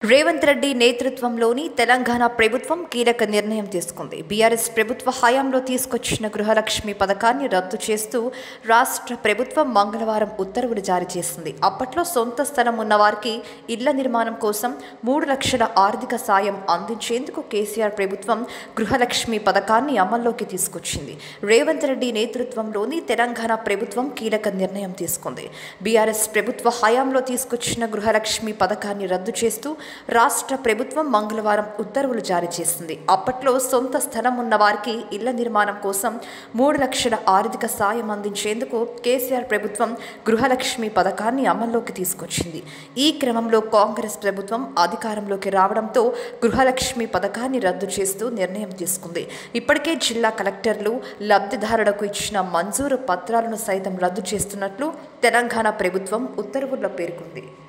రేవంత్ రెడ్డి నేతృత్వంలోని తెలంగాణ ప్రభుత్వం కీలక నిర్ణయం తీసుకుంది బీఆర్ఎస్ ప్రభుత్వ హయాంలో తీసుకొచ్చిన గృహలక్ష్మి పథకాన్ని రద్దు చేస్తూ రాష్ట్ర ప్రభుత్వం మంగళవారం ఉత్తర్వులు జారీ చేసింది అప్పట్లో సొంత స్థలం ఉన్న వారికి ఇళ్ల నిర్మాణం కోసం మూడు లక్షల ఆర్థిక సాయం అందించేందుకు కేసీఆర్ ప్రభుత్వం గృహలక్ష్మి పథకాన్ని అమల్లోకి తీసుకొచ్చింది రేవంత్ రెడ్డి నేతృత్వంలోని తెలంగాణ ప్రభుత్వం కీలక నిర్ణయం తీసుకుంది బీఆర్ఎస్ ప్రభుత్వ హయాంలో తీసుకొచ్చిన గృహలక్ష్మి పథకాన్ని రద్దు చేస్తూ రాష్ట్ర ప్రభుత్వం మంగళవారం ఉత్తర్వులు జారీ చేసింది అప్పట్లో సొంత స్థలం ఉన్న వారికి ఇళ్ల నిర్మాణం కోసం మూడు లక్షల ఆర్థిక సాయం అందించేందుకు కేసీఆర్ ప్రభుత్వం గృహలక్ష్మి పథకాన్ని అమల్లోకి తీసుకొచ్చింది ఈ క్రమంలో కాంగ్రెస్ ప్రభుత్వం అధికారంలోకి రావడంతో గృహలక్ష్మి పథకాన్ని రద్దు చేస్తూ నిర్ణయం తీసుకుంది ఇప్పటికే జిల్లా కలెక్టర్లు లబ్ధిదారులకు ఇచ్చిన మంజూరు పత్రాలను సైతం రద్దు చేస్తున్నట్లు తెలంగాణ ప్రభుత్వం ఉత్తర్వుల్లో పేర్కొంది